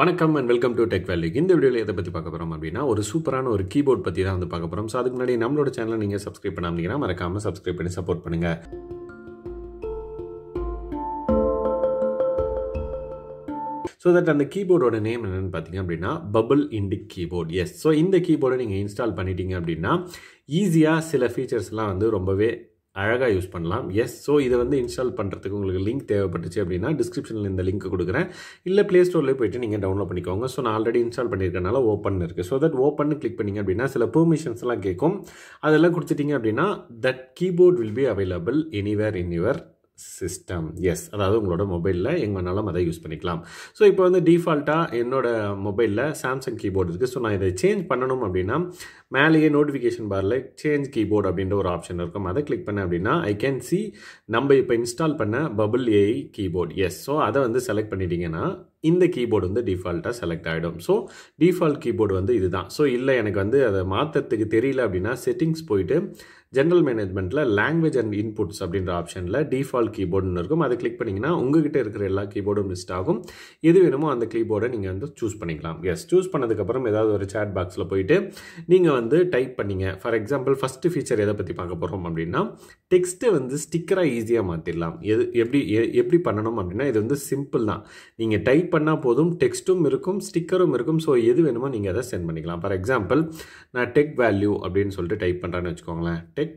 வணக்கம் and welcome to tech value இந்த வீடியோவில் எதை பற்றி பார்க்க போகிறோம் அப்படின்னா ஒரு சூப்பரான ஒரு கீபோர்ட் பற்றி தான் வந்து பார்க்க போகிறோம் ஸோ அதுக்கு முன்னாடி நம்மளோட சேனலை நீங்கள் சப்ஸ்கிரைப் பண்ணாமீங்கன்னா மறக்காமல் சப்ஸ்கிரைப் பண்ணி சப்போர்ட் பண்ணுங்கள் ஸோ தட் அந்த கீபோர்டோட நேம் என்னென்னு பார்த்தீங்க அப்படின்னா bubble indic keyboard yes so இந்த கீபோர்டை நீங்கள் இன்ஸ்டால் பண்ணிட்டீங்க அப்படின்னா ஈஸியாக சில ஃபீச்சர்ஸ்லாம் வந்து ரொம்பவே அழகாக யூஸ் பண்ணலாம் எஸ் ஸோ இதை வந்து இன்ஸ்டால் பண்ணுறதுக்கு உங்களுக்கு லிங்க் தேவைப்பட்டுச்சு அப்படின்னா டிஸ்கிரிப்ஷனில் இந்த லிங்க் கொடுக்குறேன் இல்லை ப்ளே ஸ்டோர்லேயே போயிட்டு நீங்கள் டவுன்லோட் பண்ணிக்கோங்க ஸோ நான் ஆல்ரெடி இன்ஸ்டால் பண்ணியிருக்கனால ஓப்பன் இருக்குது ஸோ தட் ஓப்பன் கிளிக் பண்ணிங்க அப்படின்னா சில பெர்மிஷன்ஸ்லாம் கேட்கும் அதெல்லாம் கொடுத்துட்டீங்க அப்படின்னா that keyboard will be available anywhere in your system yes அதாவது உங்களோட மொபைலில் எங்கே வேணாலும் அதை யூஸ் பண்ணிக்கலாம் ஸோ இப்போ வந்து டிஃபால்ட்டாக என்னோட மொபைலில் சாம்சங் கீபோர்டு இருக்குது ஸோ நான் இதை சேஞ்ச் பண்ணணும் அப்படின்னா மேலேயே நோட்டிஃபிகேஷன் பாரில் சேஞ்ச் கீபோர்டு அப்படின்ற ஒரு ஆப்ஷன் இருக்கும் அதை கிளிக் பண்ணேன் அப்படின்னா ஐ கேன் சி நம்ம இப்போ இன்ஸ்டால் பண்ண bubble AI keyboard yes so அதை வந்து செலக்ட் பண்ணிட்டீங்கன்னா இந்த கீபோர்டு வந்து டிஃபால்ட்டாக செலக்ட் ஆகிடும் ஸோ டிஃபால்ட் கீபோர்டு வந்து இதுதான் ஸோ இல்லை எனக்கு வந்து அதை மாற்றத்துக்கு தெரியல அப்படின்னா செட்டிங்ஸ் போயிட்டு ஜென்ரல் மேனேஜ்மெண்ட்டில் லாங்குவேஜ் அண்ட் இன்புட்ஸ் அப்படின்ற ஆப்ஷனில் டிஃபால்ட் கீபோர்டுன்னு இருக்கும் அதை கிளிக் பண்ணிங்கன்னா உங்ககிட்ட இருக்கிற எல்லா கீபோர்டும் லிஸ்ட் ஆகும் எது வேணுமோ அந்த கீபோர்டை நீங்கள் வந்து சூஸ் பண்ணிக்கலாம் எஸ் சூஸ் பண்ணதுக்கப்புறம் ஏதாவது ஒரு சேட் பாக்ஸில் போயிட்டு நீங்கள் வந்து டைப் பண்ணிங்க ஃபார் எக்ஸாம்பிள் ஃபஸ்ட்டு ஃபீச்சர் எதை பற்றி பார்க்க போகிறோம் அப்படின்னா டெக்ஸ்ட்டை வந்து ஸ்டிக்கராக ஈஸியாக மாற்றிடலாம் எது எப்படி எப்படி பண்ணணும் அப்படின்னா இது வந்து சிம்பிள் தான் நீங்கள் டைப் பண்ணால் போதும் டெக்ஸ்ட்டும் இருக்கும் ஸ்டிக்கரும் இருக்கும் ஸோ எது வேணுமோ நீங்கள் அதை சென்ட் பண்ணிக்கலாம் ஃபார் எக்ஸாம்பிள் நான் டெக் வேல்யூ அப்படின்னு சொல்லிட்டு டைப் பண்ணுறேன்னு வச்சுக்கோங்களேன் டெக்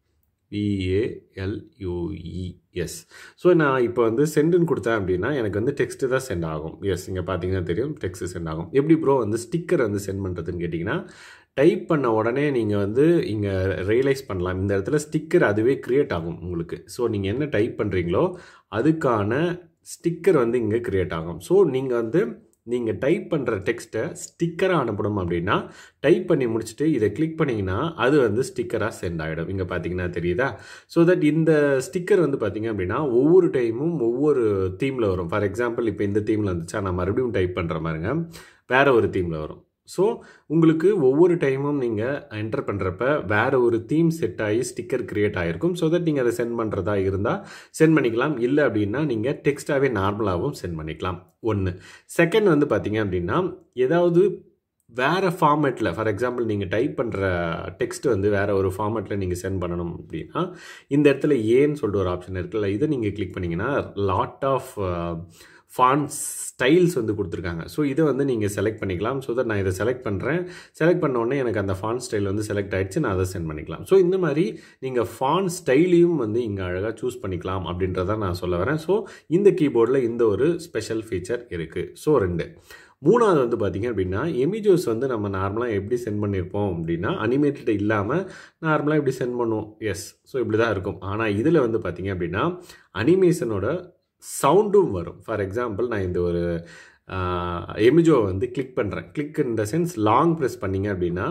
விஏஎல்யூஇஎஸ் ஸோ நான் இப்போ வந்து சென்டுன்னு கொடுத்தேன் அப்படின்னா எனக்கு வந்து டெக்ஸ்ட்டு தான் சென்ட் ஆகும் எஸ் இங்கே பார்த்தீங்கன்னா தெரியும் டெக்ஸ்ட்டு சென்ட் ஆகும் எப்படி ப்ரோ வந்து ஸ்டிக்கர் வந்து சென்ட் பண்ணுறதுன்னு கேட்டிங்கன்னா டைப் பண்ண உடனே நீங்கள் வந்து இங்கே ரியலைஸ் பண்ணலாம் இந்த இடத்துல ஸ்டிக்கர் அதுவே க்ரியேட் ஆகும் உங்களுக்கு ஸோ நீங்கள் என்ன டைப் பண்ணுறீங்களோ அதுக்கான ஸ்டிக்கர் வந்து இங்கே க்ரியேட் ஆகும் ஸோ நீங்கள் வந்து நீங்கள் டைப் பண்ணுற டெக்ஸ்ட்டை ஸ்டிக்கராக அனுப்பணும் அப்படின்னா டைப் பண்ணி முடிச்சுட்டு இதை கிளிக் பண்ணிங்கன்னா அது வந்து ஸ்டிக்கராக சென்ட் ஆகிடும் இங்கே பார்த்தீங்கன்னா தெரியுதா ஸோ தட் இந்த ஸ்டிக்கர் வந்து பார்த்தீங்க அப்படின்னா ஒவ்வொரு டைமும் ஒவ்வொரு தீமில் வரும் ஃபார் எக்ஸாம்பிள் இப்போ இந்த தீமில் வந்துச்சா நான் மறுபடியும் டைப் பண்ணுற மாதிரிங்க வேறு ஒரு தீமில் வரும் ஸோ உங்களுக்கு ஒவ்வொரு டைமும் நீங்கள் என்டர் பண்ணுறப்ப வேறு ஒரு தீம் செட் ஆகி ஸ்டிக்கர் க்ரியேட் ஆகிருக்கும் ஸோ தட் நீங்கள் அதை சென்ட் பண்ணுறதா இருந்தால் சென்ட் பண்ணிக்கலாம் இல்லை அப்படின்னா நீங்கள் டெக்ஸ்ட்டாகவே நார்மலாகவும் சென்ட் பண்ணிக்கலாம் ஒன்று செகண்ட் வந்து பார்த்தீங்க அப்படின்னா ஏதாவது வேறு ஃபார்மேட்டில் ஃபார் எக்ஸாம்பிள் நீங்கள் டைப் பண்ணுற டெக்ஸ்ட் வந்து வேறு ஒரு ஃபார்மேட்டில் நீங்கள் சென்ட் பண்ணணும் அப்படின்னா இந்த இடத்துல ஏன்னு சொல்லிட்டு ஒரு ஆப்ஷன் இருக்குல்ல இதை நீங்கள் கிளிக் பண்ணிங்கன்னா லாட் ஆஃப் ஃபான்ஸ் ஸ்டைல்ஸ் வந்து கொடுத்துருக்காங்க ஸோ இதை வந்து நீங்கள் செலக்ட் பண்ணிக்கலாம் ஸோ தட் நான் இதை செலக்ட் பண்ணுறேன் செலக்ட் பண்ண உடனே எனக்கு அந்த ஃபான் ஸ்டைல் வந்து செலக்ட் ஆகிடுச்சு நான் அதை சென்ட் பண்ணிக்கலாம் ஸோ இந்த மாதிரி நீங்கள் ஃபான் ஸ்டைலையும் வந்து இங்கே அழகாக சூஸ் பண்ணிக்கலாம் அப்படின்றத நான் சொல்ல வரேன் ஸோ இந்த கீபோர்டில் இந்த ஒரு ஸ்பெஷல் ஃபீச்சர் இருக்குது ஸோ ரெண்டு மூணாவது வந்து பார்த்திங்க அப்படின்னா எமிஜோஸ் வந்து நம்ம நார்மலாக எப்படி சென்ட் பண்ணியிருப்போம் அப்படின்னா அனிமேட்டட் இல்லாமல் நார்மலாக இப்படி சென்ட் பண்ணுவோம் எஸ் ஸோ இப்படி தான் இருக்கும் ஆனால் இதில் வந்து பார்த்திங்க அப்படின்னா அனிமேஷனோட சவுண்டும் வரும் ஃபார் எக்ஸாம்பிள் நான் இந்த ஒரு எமிஜோ வந்து கிளிக் பண்ணுறேன் click in the sense long press பண்ணிங்க அப்படின்னா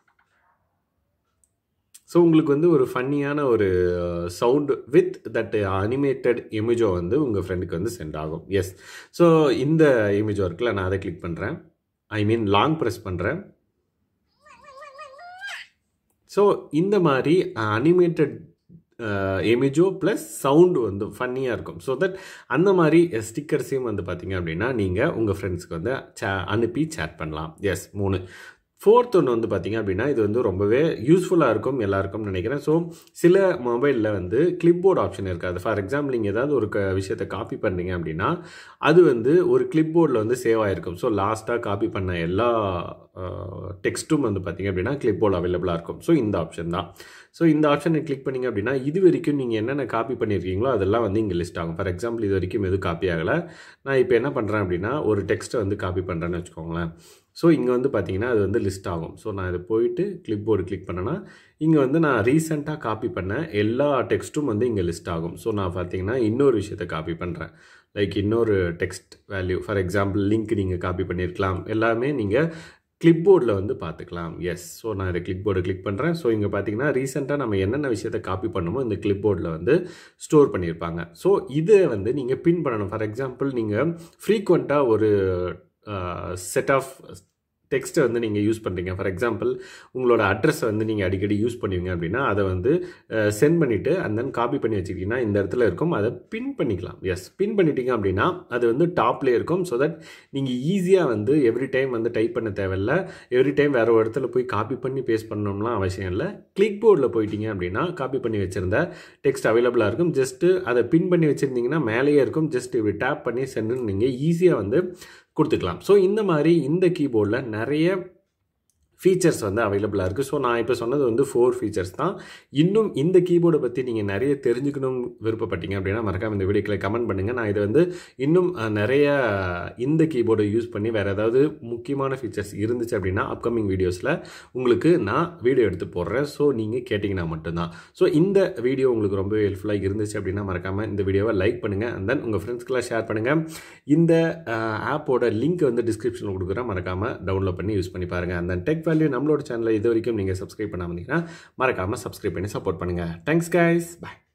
ஸோ உங்களுக்கு வந்து ஒரு ஃபன்னியான ஒரு சவுண்டு வித் தட் அனிமேட்டட் இமேஜோ வந்து உங்கள் ஃப்ரெண்டுக்கு வந்து சென்ட் ஆகும் எஸ் ஸோ இந்த இமேஜோ இருக்குல்ல நான் அதை கிளிக் பண்ணுறேன் ஐ மீன் லாங் ப்ரெஸ் பண்ணுறேன் ஸோ இந்த மாதிரி அனிமேட்டட் எமிஜோ ப்ளஸ் சவுண்டு வந்து ஃபன்னியாக இருக்கும் ஸோ தட் அந்த மாதிரி ஸ்டிக்கர்ஸையும் வந்து பார்த்தீங்க அப்படின்னா நீங்கள் உங்கள் ஃப்ரெண்ட்ஸ்க்கு வந்து சே அனுப்பி சேட் பண்ணலாம் எஸ் மூணு ஃபோர்த் ஒன்று வந்து பார்த்திங்க அப்படின்னா இது வந்து ரொம்பவே யூஸ்ஃபுல்லாக இருக்கும் எல்லாருக்கும் நினைக்கிறேன் ஸோ சில மொபைலில் வந்து கிளிப்போர்ட் ஆப்ஷன் இருக்காது ஃபார் எக்ஸாம்பிள் நீங்கள் ஏதாவது ஒரு க விஷயத்தை காப்பி பண்ணுறீங்க அப்படின்னா அது வந்து ஒரு கிளிப்போர்டில் வந்து சேவ் ஆகிருக்கும் ஸோ லாஸ்ட்டாக காப்பி பண்ண எல்லா டெக்ஸ்ட்டும் வந்து பார்த்திங்க அப்படின்னா கிளிப்போர்டு அவைலபிளாக இருக்கும் ஸோ இந்த ஆப்ஷன் தான் ஸோ இந்த ஆப்ஷனை கிளிக் பண்ணிங்க அப்படின்னா இது வரைக்கும் நீங்கள் என்னென்ன காப்பி பண்ணியிருக்கீங்களோ அதெல்லாம் வந்து இங்கே லிஸ்ட் ஆகும் ஃபார் எக்ஸாம்பிள் இது வரைக்கும் எதுவும் காப்பி ஆகலை நான் இப்போ என்ன பண்ணுறேன் அப்படின்னா ஒரு டெக்ஸ்ட்டை வந்து காப்பி பண்ணுறேன்னு வச்சுக்கோங்களேன் ஸோ இங்கே வந்து பார்த்தீங்கன்னா அது வந்து லிஸ்ட் ஆகும் ஸோ நான் இதை போயிட்டு கிளிப் போர்டு கிளிக் பண்ணேன்னா இங்கே வந்து நான் ரீசெண்டாக காப்பி பண்ண எல்லா டெக்ஸ்ட்டும் வந்து இங்கே லிஸ்ட் ஆகும் ஸோ நான் பார்த்தீங்கன்னா இன்னொரு விஷயத்தை காப்பி பண்ணுறேன் லைக் இன்னொரு text value for example link நீங்கள் காப்பி பண்ணியிருக்கலாம் எல்லாமே நீங்கள் கிளிப் போர்டில் வந்து பார்த்துக்கலாம் எஸ் ஸோ நான் இதை கிளிக் போர்டு கிளிக் பண்ணுறேன் ஸோ இங்கே பார்த்தீங்கன்னா ரீசெண்டாக நம்ம என்னென்ன விஷயத்தை காப்பி பண்ணமோ இந்த கிளிப் போர்டில் வந்து ஸ்டோர் பண்ணியிருப்பாங்க ஸோ இதை வந்து நீங்கள் பின் பண்ணணும் ஃபார் எக்ஸாம்பிள் நீங்கள் ஃப்ரீக்வெண்ட்டாக ஒரு செட் ஆஃப் டெக்ஸ்ட்டை வந்து நீங்கள் யூஸ் பண்ணுறீங்க ஃபார் எக்ஸாம்பிள் உங்களோட அட்ரஸை வந்து நீங்கள் அடிக்கடி யூஸ் பண்ணுவீங்க அப்படின்னா அதை வந்து சென்ட் பண்ணிவிட்டு அண்ட் தென் காப்பி பண்ணி வச்சுக்கிட்டிங்கன்னா இந்த இடத்துல இருக்கும் அதை பின் பண்ணிக்கலாம் எஸ் பின் பண்ணிட்டீங்க அப்படின்னா அது வந்து டாப்லேயே இருக்கும் ஸோ தட் நீங்கள் ஈஸியாக வந்து எவ்ரி டைம் வந்து டைப் பண்ண தேவையில்ல எவ்ரி டைம் வேறு ஒரு இடத்துல போய் காப்பி பண்ணி பேஸ்ட் பண்ணணும்லாம் அவசியம் இல்லை கிளிக் போர்டில் போயிட்டீங்க அப்படின்னா காப்பி பண்ணி வச்சுருந்த டெக்ஸ்ட் அவைலபிளாக இருக்கும் ஜஸ்ட்டு அதை பின் பண்ணி வச்சுருந்தீங்கன்னா மேலேயே இருக்கும் ஜஸ்ட் இப்படி டேப் பண்ணி சென்டுன்னு நீங்கள் ஈஸியாக வந்து கொடுத்துக்கலாம் ஸோ இந்த மாதிரி இந்த கீபோர்டில் நிறைய ஃபீச்சர்ஸ் வந்து அவைலபிளாக இருக்குது ஸோ நான் இப்போ சொன்னது வந்து ஃபோர் ஃபீச்சர்ஸ் தான் இன்னும் இந்த கீபோர்டை பற்றி நீங்கள் நிறைய தெரிஞ்சுக்கணும் விருப்பப்பட்டீங்க அப்படின்னா மறக்காம இந்த வீடியோக்கில் கமெண்ட் பண்ணுங்கள் நான் இதை வந்து இன்னும் அஹ், நிறைய இந்த கீபோர்டை யூஸ் பண்ணி வேறு ஏதாவது முக்கியமான ஃபீச்சர்ஸ் இருந்துச்சு அப்படின்னா அப்கமிங் வீடியோஸில் உங்களுக்கு நான் வீடியோ எடுத்து போடுறேன் ஸோ நீங்கள் கேட்டிங்கன்னா மட்டும்தான் ஸோ இந்த வீடியோ உங்களுக்கு ரொம்ப ஹெல்ப்ஃபுல்லாக இருந்துச்சு அப்படின்னா மறக்காமல் இந்த வீடியோவை லைக் பண்ணுங்கள் அண்ட் தென் உங்கள் ஃப்ரெண்ட்ஸ்க்கெலாம் ஷேர் பண்ணுங்கள் இந்த ஆப்போட லிங்க் வந்து டிஸ்கிரிப்ஷனில் கொடுக்குறேன் மறக்காமல் டவுன்லோட் பண்ணி யூஸ் பண்ணி பாருங்கள் அந்த டெக் வேல்யூ நம்மளோட சேனலை இது வரைக்கும் நீங்கள் சப்ஸ்கிரைப் பண்ணாமல் இருந்தீங்கன்னா மறக்காமல் சப்ஸ்கிரைப் பண்ணி சப்போர்ட் பண்ணுங்கள் தேங்க்ஸ் கைஸ் பாய்